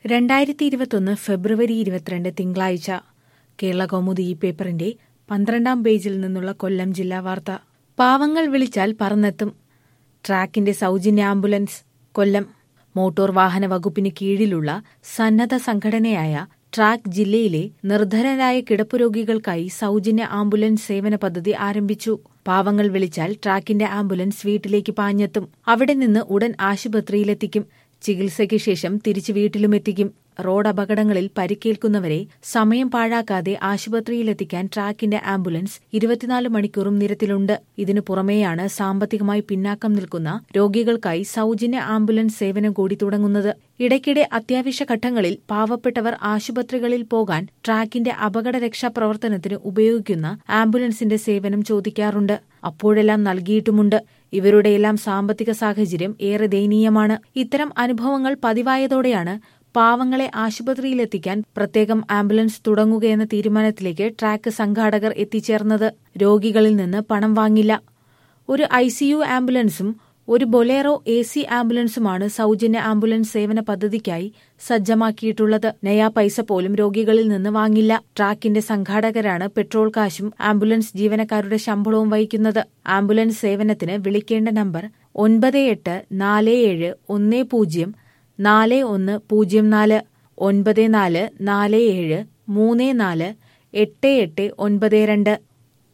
രണ്ടായിരത്തി ഇരുപത്തൊന്ന് ഫെബ്രുവരി ഇരുപത്തിരണ്ട് തിങ്കളാഴ്ച കേരള കൗമുദി ഈ പേപ്പറിന്റെ പന്ത്രണ്ടാം പേജിൽ നിന്നുള്ള കൊല്ലം ജില്ലാ വാർത്ത പാവങ്ങൾ വിളിച്ചാൽ പറന്നെത്തും ട്രാക്കിന്റെ സൗജന്യ ആംബുലൻസ് കൊല്ലം മോട്ടോർ വാഹന വകുപ്പിന് കീഴിലുള്ള സന്നദ്ധ സംഘടനയായ ട്രാക്ക് ജില്ലയിലെ നിർധനരായ കിടപ്പുരോഗികൾക്കായി സൗജന്യ ആംബുലൻസ് സേവന പദ്ധതി ആരംഭിച്ചു പാവങ്ങൾ വിളിച്ചാൽ ട്രാക്കിന്റെ ആംബുലൻസ് വീട്ടിലേക്ക് പാഞ്ഞെത്തും അവിടെ നിന്ന് ഉടൻ ആശുപത്രിയിലെത്തിക്കും ചികിത്സയ്ക്ക് ശേഷം തിരിച്ചു വീട്ടിലുമെത്തിക്കും റോഡ് അപകടങ്ങളിൽ പരിക്കേൽക്കുന്നവരെ സമയം പാഴാക്കാതെ ആശുപത്രിയിലെത്തിക്കാൻ ട്രാക്കിന്റെ ആംബുലൻസ് ഇരുപത്തിനാല് മണിക്കൂറും നിരത്തിലുണ്ട് ഇതിനു പുറമെയാണ് സാമ്പത്തികമായി പിന്നാക്കം നിൽക്കുന്ന രോഗികൾക്കായി സൗജന്യ ആംബുലൻസ് സേവനം കൂടി തുടങ്ങുന്നത് ഇടയ്ക്കിടെ അത്യാവശ്യ ഘട്ടങ്ങളിൽ പാവപ്പെട്ടവർ ആശുപത്രികളിൽ പോകാൻ ട്രാക്കിന്റെ അപകട രക്ഷാ പ്രവർത്തനത്തിന് ഉപയോഗിക്കുന്ന ആംബുലൻസിന്റെ സേവനം ചോദിക്കാറുണ്ട് അപ്പോഴെല്ലാം നൽകിയിട്ടുമുണ്ട് ഇവരുടെയെല്ലാം സാമ്പത്തിക സാഹചര്യം ഏറെ ദയനീയമാണ് ഇത്തരം അനുഭവങ്ങൾ പതിവായതോടെയാണ് പാവങ്ങളെ ആശുപത്രിയിലെത്തിക്കാൻ പ്രത്യേകം ആംബുലൻസ് തുടങ്ങുകയെന്ന തീരുമാനത്തിലേക്ക് ട്രാക്ക് സംഘാടകർ എത്തിച്ചേർന്നത് രോഗികളിൽ നിന്ന് പണം വാങ്ങില്ല ഒരു ഐസിയു ആംബുലൻസും ഒരു ബൊലേറോ എ സി ആംബുലൻസുമാണ് സൗജന്യ ആംബുലൻസ് സേവന പദ്ധതിക്കായി സജ്ജമാക്കിയിട്ടുള്ളത് നയാ പൈസ പോലും രോഗികളിൽ നിന്ന് വാങ്ങില്ല ട്രാക്കിന്റെ സംഘാടകരാണ് പെട്രോൾ കാശും ആംബുലൻസ് ജീവനക്കാരുടെ ശമ്പളവും വഹിക്കുന്നത് ആംബുലൻസ് സേവനത്തിന് വിളിക്കേണ്ട നമ്പർ ഒൻപത് എട്ട് നാല് ഏഴ് ഒന്ന് പൂജ്യം നാല് ഒന്ന് പൂജ്യം നാല് ഒൻപത് നാല് നാല് ഏഴ് മൂന്ന് നാല് എട്ട് എട്ട് ഒൻപത് രണ്ട്